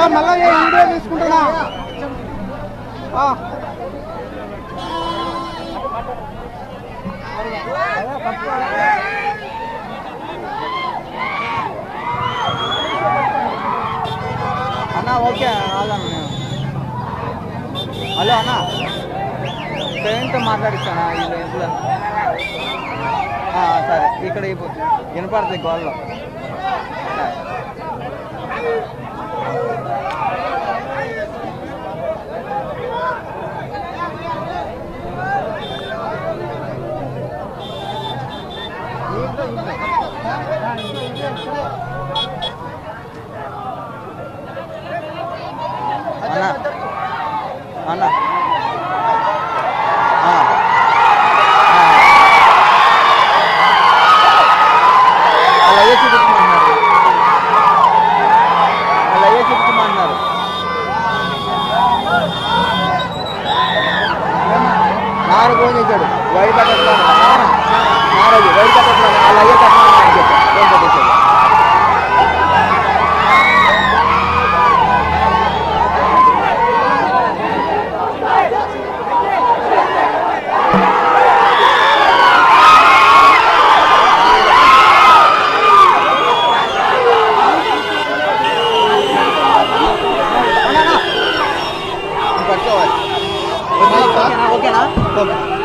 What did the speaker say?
మళ్ళా ఏ వీడియో తీసుకుంటున్నా ఆ. అన్న ఓకే రాదన్న నేను హలో అన్న పేరెంట్తో మాట్లాడిస్తానా వీళ్ళు ఇంట్లో ఆ, సరే ఇక్కడ ఇప్పు- వినపడుతుంది గోల్లో అన్న అన్న ఆ. ఆ. అలాగే చూపించమన్నారు అలాగే చూపించమన్నారు నారు ఫోన్ చేశాడు వైట్ కట్టట్లా నారది వైట్ కట్టట్లా అలాగే కట్టమని ఆయన చెప్పాడు ఫోన్ పెట్టేశాడు పట్టుకోవాలి ఓకేనా ఓకేనా ఓకే